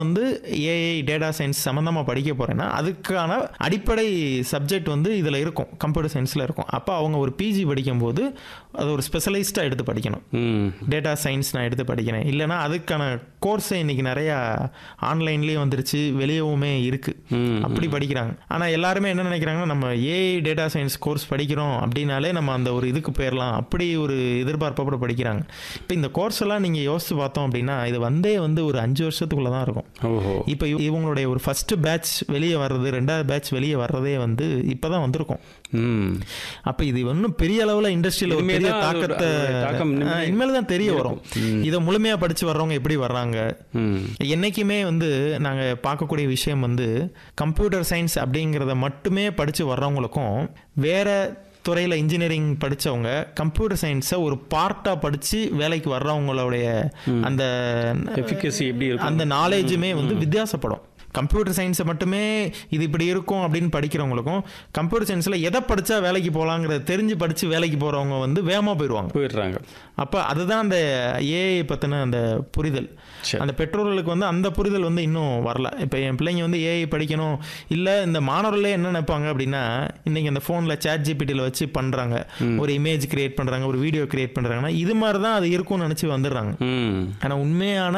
வந்து AI data science சம்மந்தமாக படிக்க போகிறேன்னா அதுக்கான அடிப்படை சப்ஜெக்ட் வந்து இதில் இருக்கும் கம்ப்யூட்டர் சயின்ஸில் இருக்கும் அப்போ அவங்க ஒரு பிஜி படிக்கும்போது அது ஒரு ஸ்பெஷலைஸ்டாக எடுத்து படிக்கணும் ம் டேட்டா சயின்ஸ் நான் எடுத்து படிக்கிறேன் இல்லைனா அதுக்கான கோர்ஸை இன்னைக்கு நிறையா ஆன்லைன்லேயே வந்துருச்சு வெளியவுமே இருக்குது ம் அப்படி படிக்கிறாங்க ஆனால் எல்லாருமே என்ன நினைக்கிறாங்கன்னா நம்ம ஏஐ டேட்டா சயின்ஸ் கோர்ஸ் படிக்கிறோம் அப்படின்னாலே நம்ம அந்த ஒரு இதுக்கு போயிடலாம் அப்படி ஒரு எதிர்பார்ப்போட படிக்கிறாங்க இப்போ இந்த கோர்ஸ் எல்லாம் நீங்கள் யோசிச்சு பார்த்தோம் அப்படின்னா இது வந்தே வந்து ஒரு அஞ்சு வருஷத்துக்குள்ள தான் இருக்கும் ஓஹோ இப்போ இவ- இவங்களுடைய ஒரு ஃபர்ஸ்ட் பேட்ச் வெளியே வர்றது ரெண்டாவது பேட்ச் வெளியே வர்றதே வந்து இப்போ தான் வந்திருக்கும் ம் அப்போ இது இன்னும் பெரிய அளவில் இண்டஸ்ட்ரியில் ஒரு இனிமே பெரிய தான் அதோட- தாக்கத்தை அதோட தாக்கம் இனிமே ஆ, இனிமேல் தான் தெரிய வரும் இதை முழுமையாக படித்து வர்றவங்க எப்படி வர்றாங்க ம் என்னைக்குமே வந்து நாங்கள் பார்க்கக்கூடிய விஷயம் வந்து கம்ப்யூட்டர் சயின்ஸ் அப்படிங்கிறத மட்டுமே படித்து வர்றவங்களுக்கும் வேற துறையில் இன்ஜினியரிங் படித்தவங்க கம்ப்யூட்டர் சயின்ஸை ஒரு பார்ட்டாக படித்து வேலைக்கு வர்றவங்களுடைய அந்த எஃபிகசி எப்படி இருக்கும் அந்த நாலேஜுமே வந்து வித்தியாசப்படும் கம்ப்யூட்டர் சயின்ஸை மட்டுமே இது இப்படி இருக்கும் அப்படின்னு படிக்கிறவங்களுக்கும் கம்ப்யூட்டர் சயின்ஸில் எதை படித்தா வேலைக்கு போகலாங்கிறத தெரிஞ்சு படித்து வேலைக்கு போகிறவங்க வந்து வேகமாக போயிடுவாங்க போயிடுறாங்க அப்போ அதுதான் அந்த ஏஐ பற்றின அந்த புரிதல் சரி. அந்த பெற்றோர்களுக்கு வந்து அந்த புரிதல் வந்து இன்னும் வரல இப்போ என் பிள்ளைங்க வந்து ஏஐ படிக்கணும் இல்லை இந்த மாணவர்களே என்ன நினைப்பாங்க அப்படின்னா இன்னைக்கு அந்த ஃபோனில் சேட் ஜிபிடியில் வச்சு பண்ணுறாங்க ஒரு இமேஜ் கிரியேட் பண்ணுறாங்க ஒரு வீடியோ கிரியேட் பண்ணுறாங்கன்னா இது மாதிரி தான் அது இருக்கும்னு நினச்சி வந்துடுறாங்க ம் ஆனால் உண்மையான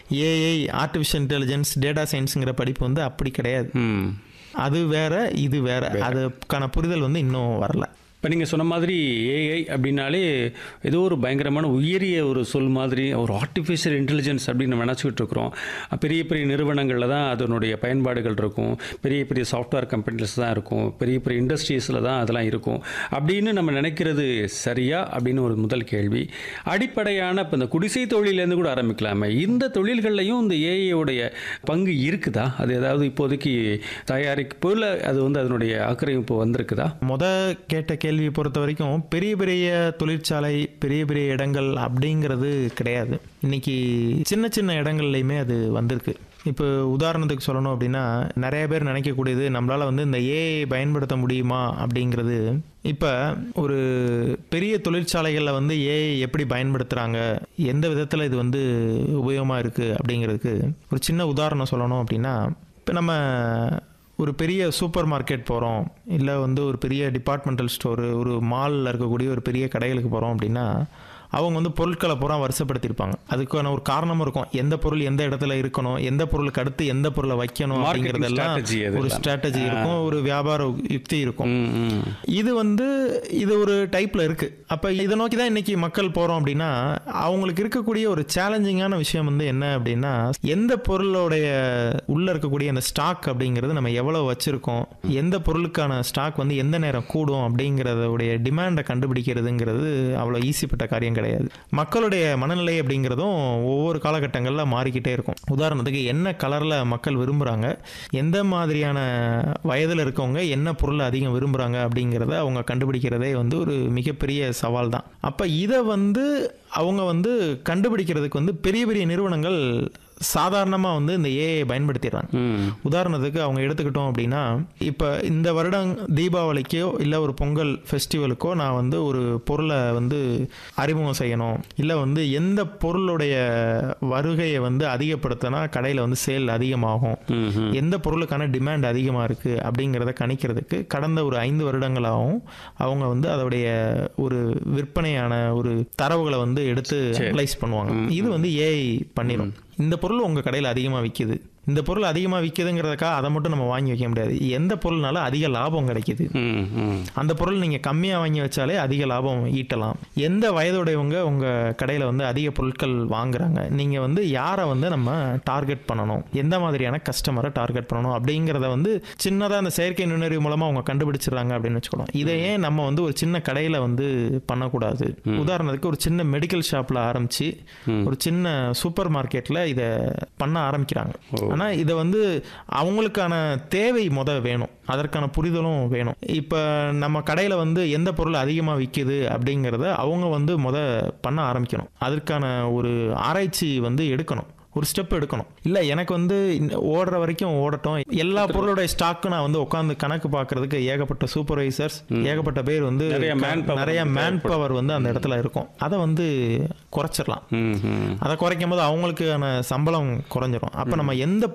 ஏஐ ஆர்டிஃபிஷியல் இன்டெலிஜென்ஸ் டேட்டா சயின்ஸுங்கிற படிப்பு வந்து அப்படி கிடையாது ம் அது வேற இது வேற அதுக்கான புரிதல் வந்து இன்னும் வரல இப்போ நீங்கள் சொன்ன மாதிரி ஏஐ அப்படின்னாலே ஏதோ ஒரு பயங்கரமான உயரிய ஒரு சொல் மாதிரி ஒரு ஆர்டிஃபிஷியல் இன்டெலிஜென்ஸ் அப்படின்னு நம்ம நினச்சிக்கிட்டு இருக்கிறோம் பெரிய பெரிய நிறுவனங்களில் தான் அதனுடைய பயன்பாடுகள் இருக்கும் பெரிய பெரிய சாஃப்ட்வேர் கம்பெனிஸ் தான் இருக்கும் பெரிய பெரிய இண்டஸ்ட்ரீஸில் தான் அதெல்லாம் இருக்கும் அப்படின்னு நம்ம நினைக்கிறது சரியா அப்படின்னு ஒரு முதல் கேள்வி அடிப்படையான இப்போ இந்த குடிசை தொழிலேருந்து கூட ஆரம்பிக்கலாமே இந்த தொழில்கள்லையும் இந்த ஏஐயோடைய பங்கு இருக்குதா அது ஏதாவது இப்போதைக்கு தயாரிப்பு இல்லை அது வந்து அதனுடைய ஆக்கிரமிப்பு வந்திருக்குதா முத கேட்ட கேள்வியை பொறுத்த வரைக்கும் பெரிய பெரிய தொழிற்சாலை பெரிய பெரிய இடங்கள் அப்படிங்கிறது கிடையாது இன்னைக்கு சின்ன சின்ன இடங்கள்லையுமே அது வந்திருக்கு இப்போ உதாரணத்துக்கு சொல்லணும் அப்படின்னா நிறைய பேர் நினைக்கக்கூடியது நம்மளால் வந்து இந்த ஏஐ பயன்படுத்த முடியுமா அப்படிங்கிறது இப்போ ஒரு பெரிய தொழிற்சாலைகளில் வந்து ஏஐ எப்படி பயன்படுத்துகிறாங்க எந்த விதத்தில் இது வந்து உபயோகமாக இருக்குது அப்படிங்கிறதுக்கு ஒரு சின்ன உதாரணம் சொல்லணும் அப்படின்னா இப்போ நம்ம ஒரு பெரிய சூப்பர் மார்க்கெட் போகிறோம் இல்லை வந்து ஒரு பெரிய டிபார்ட்மெண்டல் ஸ்டோரு ஒரு மாலில் இருக்கக்கூடிய ஒரு பெரிய கடைகளுக்கு போகிறோம் அப்படின்னா அவங்க வந்து பொருட்களை பூரா வருஷப்படுத்தியிருப்பாங்க அதுக்கான ஒரு காரணமும் இருக்கும் எந்த பொருள் எந்த இடத்துல இருக்கணும் எந்த பொருளுக்கு அடுத்து எந்த பொருளை வைக்கணும் Marketing அப்படிங்கிறதெல்லாம் strategy அது ஒரு எல்லாம். ஸ்ட்ராட்டஜி இருக்கும் ஒரு வியாபார யுக்தி இருக்கும் ம் ம் இது வந்து இது ஒரு டைப்ல இருக்கு அப்ப இதை நோக்கி தான் இன்னைக்கு மக்கள் போறோம் அப்படின்னா அவங்களுக்கு இருக்கக்கூடிய ஒரு சேலஞ்சிங்கான விஷயம் வந்து என்ன அப்படின்னா எந்த பொருளோடைய உள்ள இருக்கக்கூடிய அந்த ஸ்டாக் அப்படிங்கிறது நம்ம எவ்வளவு வச்சிருக்கோம் எந்த பொருளுக்கான ஸ்டாக் வந்து எந்த நேரம் கூடும் அப்படிங்கிறதோடைய டிமாண்டை கண்டுபிடிக்கிறதுங்கிறது அவ்வளோ ஈஸிப்பட்ட காரியம் கிடையாது மக்களுடைய மனநிலை அப்படிங்கிறதும் ஒவ்வொரு காலகட்டங்களில் மாறிக்கிட்டே இருக்கும் உதாரணத்துக்கு என்ன கலரில் மக்கள் விரும்புகிறாங்க எந்த மாதிரியான வயதில் இருக்கவங்க என்ன பொருளை அதிகம் விரும்புகிறாங்க அப்படிங்கிறத அவங்க கண்டுபிடிக்கிறதே வந்து ஒரு மிகப்பெரிய சவால் தான் அப்போ இதை வந்து அவங்க வந்து கண்டுபிடிக்கிறதுக்கு வந்து பெரிய பெரிய நிறுவனங்கள் சாதாரணமாக வந்து இந்த ஏஐ பயன்படுத்திடுறாங்க ம் உதாரணத்துக்கு அவங்க எடுத்துக்கிட்டோம் அப்படின்னா இப்போ இந்த வருடம் தீபாவளிக்கோ இல்லை ஒரு பொங்கல் ஃபெஸ்டிவலுக்கோ நான் வந்து ஒரு பொருளை வந்து அறிமுகம் செய்யணும் இல்லை வந்து எந்த பொருளுடைய வருகையை வந்து அதிகப்படுத்தினா கடையில் வந்து சேல் அதிகமாகும் ம் ம் எந்த பொருளுக்கான டிமாண்ட் அதிகமாக இருக்குது அப்படிங்கிறத கணிக்கிறதுக்கு கடந்த ஒரு ஐந்து வருடங்களாகவும் அவங்க வந்து அதோடைய ஒரு விற்பனையான ஒரு தரவுகளை வந்து எடுத்து அனலைஸ் பண்ணுவாங்க இது வந்து ஏஐ பண்ணிடும் இந்த பொருள் உங்கள் கடையில் அதிகமாக விற்கிது இந்த பொருள் அதிகமாக விற்கிதுங்கிறதுக்காக அதை மட்டும் நம்ம வாங்கி வைக்க முடியாது எந்த பொருள்னால அதிக லாபம் கிடைக்குது ம் ம் அந்த பொருள் நீங்கள் கம்மியாக வாங்கி வச்சாலே அதிக லாபம் ஈட்டலாம் எந்த வயதுடையவங்க உங்கள் கடையில் வந்து அதிக பொருட்கள் வாங்குறாங்க நீங்கள் வந்து யாரை வந்து நம்ம டார்கெட் பண்ணணும் எந்த மாதிரியான கஸ்டமரை டார்கெட் பண்ணணும் அப்படிங்கிறத வந்து சின்னதாக அந்த செயற்கை நுண்ணறிவு மூலமாக அவங்க கண்டுபிடிச்சிடுறாங்க அப்படின்னு வச்சுக்கணும் இதை ஏன் நம்ம வந்து ஒரு சின்ன கடையில் வந்து பண்ணக்கூடாது உதாரணத்துக்கு ஒரு சின்ன மெடிக்கல் ஷாப்பில் ஆரம்பித்து ஒரு சின்ன சூப்பர் மார்க்கெட்டில் இதை பண்ண ஆரம்பிக்கிறாங்க ஆனால் இதை வந்து அவங்களுக்கான தேவை முத வேணும் அதற்கான புரிதலும் வேணும் இப்போ நம்ம கடையில் வந்து எந்த பொருள் அதிகமாக விற்கிது அப்படிங்கிறத அவங்க வந்து முத பண்ண ஆரம்பிக்கணும் அதற்கான ஒரு ஆராய்ச்சி வந்து எடுக்கணும் ஒரு ஸ்டெப் எடுக்கணும் இல்லை எனக்கு வந்து இந்த ஓடுற வரைக்கும் ஓடட்டும் எல்லா பொருளோட ஸ்டாக்கு நான் வந்து உட்காந்து கணக்கு பார்க்கறதுக்கு ஏகப்பட்ட சூப்பர்வைசர்ஸ் ஏகப்பட்ட பேர் வந்து நிறைய manpower நிறைய மேன் பவர் வந்து அந்த இடத்துல இருக்கும் அதை வந்து குறைச்சிடலாம் ம் ம் அதை குறைக்கும் போது அவங்களுக்கான சம்பளம் குறைஞ்சிரும் அப்போ நம்ம எந்த